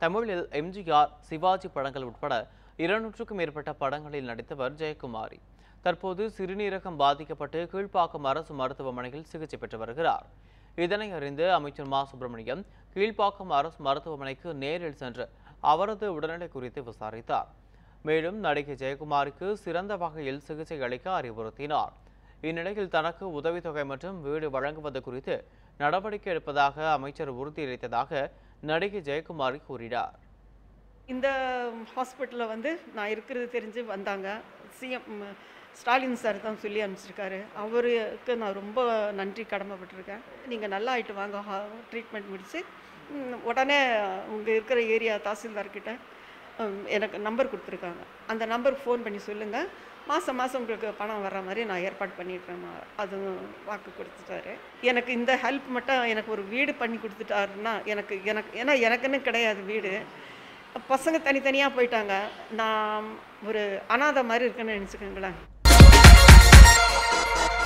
தமிழில் எம்ஜிஆர் சிவாஜி படங்கள் உட்பட இருநூற்றுக்கும் மேற்பட்ட படங்களில் நடித்தவர் ஜெயக்குமாரி தற்போது சிறுநீரகம் பாதிக்கப்பட்டு கீழ்ப்பாக்கம் அரசு மருத்துவமனையில் சிகிச்சை பெற்று வருகிறார் இதனை அறிந்து அமைச்சர் மா சுப்பிரமணியம் கீழ்ப்பாக்கம் அரசு மருத்துவமனைக்கு நேரில் சென்று அவரது உடல்நிலை குறித்து விசாரித்தார் மேலும் நடிகை ஜெயக்குமாருக்கு சிறந்த வகையில் சிகிச்சை அளிக்க அறிவுறுத்தினார் இந்நிலையில் தனக்கு உதவித்தொகை மற்றும் வீடு வழங்குவது குறித்து நடவடிக்கை எடுப்பதாக அமைச்சர் உறுதியளித்ததாக நடிகை ஜெயக்குமாரி கூறினார் இந்த ஹாஸ்பிட்டலில் வந்து நான் இருக்கிறது தெரிஞ்சு வந்தாங்க சிஎம் ஸ்டாலின் சார் தான் சொல்லி அனுப்பிச்சிருக்காரு அவருக்கு நான் ரொம்ப நன்றி கடமைப்பட்டிருக்கேன் நீங்கள் நல்லா ஆயிட்டு வாங்க ட்ரீட்மெண்ட் முடித்து ம், உடனே உங்க இருக்கிற ஏரியா தாசில்தார்கிட்ட ம், எனக்கு நம்பர் கொடுத்துருக்காங்க அந்த நம்பருக்கு ஃபோன் பண்ணி சொல்லுங்கள் மாதம் மாதம் உங்களுக்கு பணம் வர்ற மாதிரி நான் ஏற்பாடு பண்ணிடுறேன் அது வாக்கு கொடுத்துட்டாரு எனக்கு இந்த ஹெல்ப் மட்டும் எனக்கு ஒரு வீடு பண்ணி கொடுத்துட்டாருன்னா எனக்கு எனக்கு ஏன்னா எனக்குன்னு கிடையாது வீடு பசங்க தனித்தனியாக போயிட்டாங்க நான் ஒரு அனாதை மாதிரி இருக்குன்னு நினச்சிக்கோங்களேன்